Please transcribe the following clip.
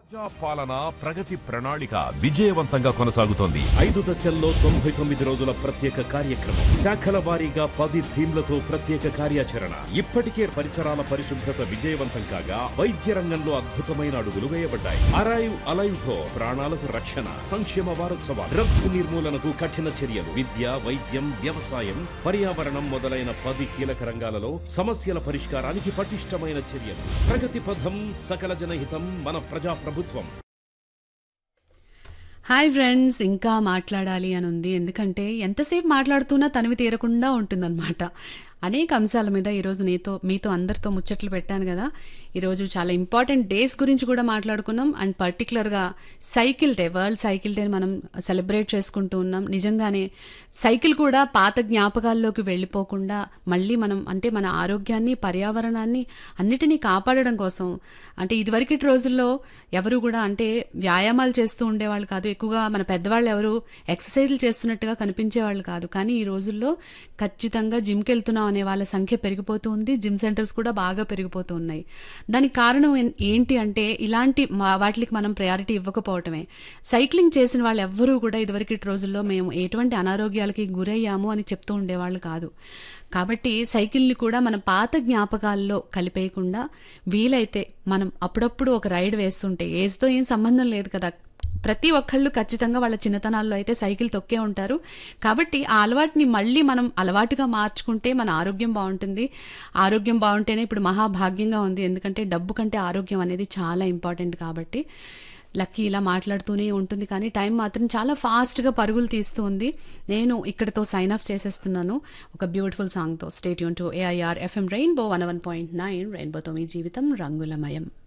ప్రజా పాలన ప్రగతి ప్రణాళిక విజయవంతంగా కొనసాగుతోంది ఐదు దశల్లో తొంభై తొమ్మిది రోజుల ప్రత్యేక కార్యక్రమం శాఖల వారీగా పది థీమ్లతో ప్రత్యేక కార్యాచరణ ఇప్పటికే పరిసరాల పరిశుభ్రత విజయవంతం కాగా వైద్య రంగంలో అద్భుతమైన అడుగులు వేయబడ్డాయి అరైవ్ అలైవ్ తో ప్రాణాలకు రక్షణ సంక్షేమ వారోత్సవాలు డ్రగ్స్ నిర్మూలనకు కఠిన చర్యలు విద్య వైద్యం వ్యవసాయం పర్యావరణం మొదలైన పది కీలక రంగాలలో సమస్యల పరిష్కారానికి పటిష్టమైన చర్యలు ప్రగతి పథం సకల జనహితం మన ప్రజా ప్రభుత్వం హాయ్ ఫ్రెండ్స్ ఇంకా మాట్లాడాలి అని ఉంది ఎందుకంటే ఎంతసేపు మాట్లాడుతున్నా తనివి తీరకుండా ఉంటుందన్నమాట అనేక అంశాల మీద ఈరోజు నీతో మీతో అందరితో ముచ్చట్లు పెట్టాను కదా ఈరోజు చాలా ఇంపార్టెంట్ డేస్ గురించి కూడా మాట్లాడుకున్నాం అండ్ పర్టికులర్గా cycle day world cycle day మనం సెలబ్రేట్ చేసుకుంటూ ఉన్నాం నిజంగానే సైకిల్ కూడా పాత జ్ఞాపకాల్లోకి వెళ్ళిపోకుండా మళ్ళీ మనం అంటే మన ఆరోగ్యాన్ని పర్యావరణాన్ని అన్నిటినీ కాపాడడం కోసం అంటే ఇదివరకటి రోజుల్లో ఎవరు కూడా అంటే వ్యాయామాలు చేస్తూ ఉండేవాళ్ళు కాదు ఎక్కువగా మన పెద్దవాళ్ళు ఎవరు ఎక్సర్సైజ్లు చేస్తున్నట్టుగా కనిపించేవాళ్ళు కాదు కానీ ఈ రోజుల్లో ఖచ్చితంగా జిమ్కి వెళ్తున్నాం అనే వాళ్ళ సంఖ్య పెరిగిపోతూ ఉంది జిమ్ సెంటర్స్ కూడా బాగా పెరిగిపోతూ ఉన్నాయి దానికి కారణం ఏం- ఏంటి అంటే ఇలాంటి మా- వాటికి మనం ప్రయారిటీ ఇవ్వకపోవటమే సైక్లింగ్ చేసిన వాళ్ళు ఎవ్వరూ కూడా ఇదివరకటి రోజుల్లో మేము ఎటువంటి అనారోగ్యాలకి గురయ్యాము అని చెప్తూ ఉండేవాళ్ళు కాదు కాబట్టి సైకిల్ని కూడా మన పాత జ్ఞాపకాల్లో కలిపేయకుండా వీలైతే మనం అప్పుడప్పుడు ఒక రైడ్ వేస్తుంటే ఏజ్తో ఏం సంబంధం లేదు కదా ప్రతి ఒక్కళ్ళు ఖచ్చితంగా వాళ్ళ చిన్నతనాల్లో అయితే సైకిల్ తొక్కే ఉంటారు కాబట్టి ఆ అలవాటుని మళ్ళీ మనం అలవాటుగా మార్చుకుంటే మన ఆరోగ్యం బాగుంటుంది ఆరోగ్యం బాగుంటేనే ఇప్పుడు మహాభాగ్యంగా ఉంది ఎందుకంటే డబ్బు కంటే ఆరోగ్యం అనేది చాలా ఇంపార్టెంట్ కాబట్టి లక్కీ ఇలా మాట్లాడుతూనే ఉంటుంది కానీ టైం మాత్రం చాలా ఫాస్ట్గా పరుగులు తీస్తూ ఉంది నేను ఇక్కడతో సైన్ ఆఫ్ చేసేస్తున్నాను ఒక బ్యూటిఫుల్ సాంగ్తో స్టేట్ యూన్ to AIR FM Rainbow one one point nine రెయిన్బోతో మీ జీవితం రంగులమయం